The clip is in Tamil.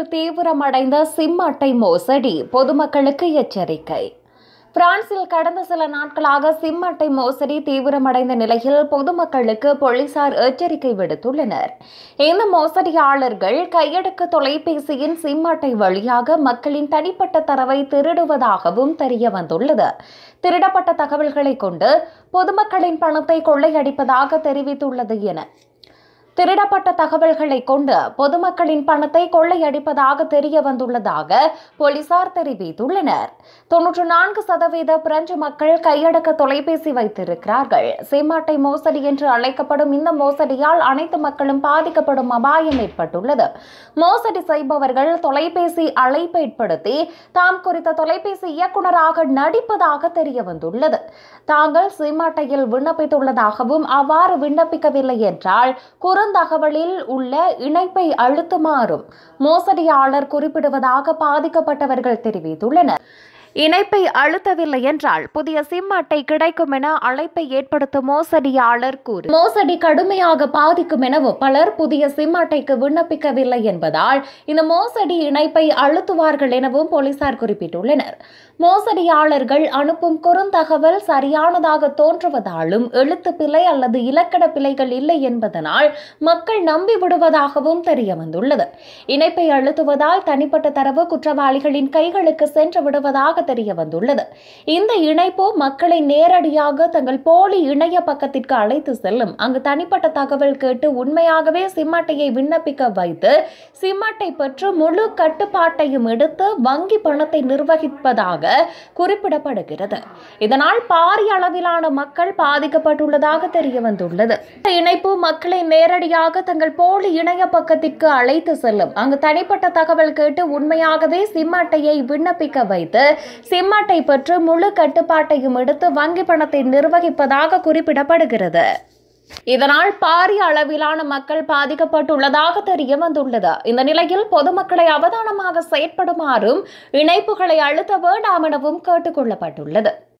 தீவிரமடைந்த சிம் அட்டை மோசடி பொதுமக்களுக்கு எச்சரிக்கை பிரான்சில் கடந்த சில நாட்களாக சிம் அட்டை மோசடி தீவிரமடைந்த நிலையில் பொதுமக்களுக்கு போலீசார் எச்சரிக்கை விடுத்துள்ளனர் இந்த மோசடியாளர்கள் கையடக்க தொலைபேசியின் சிம் அட்டை வழியாக மக்களின் தனிப்பட்ட தரவை திருடுவதாகவும் தெரிய வந்துள்ளது திருடப்பட்ட தகவல்களை கொண்டு பொதுமக்களின் பணத்தை கொள்ளையடிப்பதாக தெரிவித்துள்ளது என திருடப்பட்ட தகவல்களை கொண்டு பொதுமக்களின் பணத்தை கொள்ளையடிப்பதாக தெரிய வந்துள்ளதாக போலீசார் தெரிவித்துள்ளனர் தொன்னூற்று நான்கு சதவீத பிரெஞ்சு மக்கள் கையடக்க தொலைபேசி வைத்திருக்கிறார்கள் சிம் அட்டை மோசடி என்று அழைக்கப்படும் இந்த மோசடியால் அனைத்து மக்களும் பாதிக்கப்படும் அபாயம் ஏற்பட்டுள்ளது மோசடி செய்பவர்கள் தொலைபேசி அழைப்பை ஏற்படுத்தி தாம் குறித்த தொலைபேசி இயக்குநராக நடிப்பதாக தெரிய வந்துள்ளது தாங்கள் சிம் அட்டையில் விண்ணப்பித்துள்ளதாகவும் அவ்வாறு விண்ணப்பிக்கவில்லை என்றால் குறுந்தகவலில் உள்ள இணைப்பை அழுத்துமாறும் மோசடியாளர் குறிப்பிடுவதாக பாதிக்கப்பட்டவர்கள் தெரிவித்துள்ளனர் இணைப்பை அழுத்தவில்லை என்றால் புதிய சிம் அட்டை கிடைக்கும் என அழைப்பை ஏற்படுத்தும் மோசடியாளர் கூறி மோசடி கடுமையாக பாதிக்கும் எனவும் பலர் புதிய சிம் அட்டைக்கு விண்ணப்பிக்கவில்லை என்பதால் இந்த மோசடி இணைப்பை அழுத்துவார்கள் எனவும் போலீசார் குறிப்பிட்டுள்ளனர் மோசடியாளர்கள் அனுப்பும் குறுந்தகவல் சரியானதாக தோன்றுவதாலும் எழுத்து பிழை அல்லது இலக்கண பிழைகள் இல்லை என்பதனால் மக்கள் நம்பி விடுவதாகவும் தெரிய வந்துள்ளது இணைப்பை அழுத்துவதால் தனிப்பட்ட தரவு குற்றவாளிகளின் கைகளுக்கு சென்று விடுவதாக தெரிய வந்துள்ளது இந்த இணைப்பு மக்களை நேரடியாக தங்கள் போலி இணைய பக்கத்திற்கு அழைத்து செல்லும் அங்கு தனிப்பட்ட தகவல் கேட்டு உண்மையாகவே சிம் அட்டையை விண்ணப்பிக்க வைத்து சிம் அட்டை பெற்று முழு கட்டுப்பாட்டையும் எடுத்து வங்கி பணத்தை நிர்வகிப்பதாக குறிப்பிடப்படுகிறது இதனால் பாரிய அளவிலான மக்கள் பாதிக்கப்பட்டுள்ளதாக தெரிய வந்துள்ளது இந்த இணைப்பு மக்களை நேரடியாக தங்கள் போலி இணைய பக்கத்திற்கு அழைத்து செல்லும் அங்கு தனிப்பட்ட தகவல் கேட்டு உண்மையாகவே சிம் அட்டையை விண்ணப்பிக்க வைத்து சிம் அட்டை பெற்று முழு கட்டுப்பாட்டையும் எடுத்து வங்கி பணத்தை நிர்வகிப்பதாக குறிப்பிடப்படுகிறது இதனால் பாரிய அளவிலான மக்கள் பாதிக்கப்பட்டுள்ளதாக தெரிய வந்துள்ளது இந்த நிலையில் பொதுமக்களை அவதானமாக செயற்படுமாறும் இணைப்புகளை அழுத்த வேண்டாம் எனவும் கேட்டுக் கொள்ளப்பட்டுள்ளது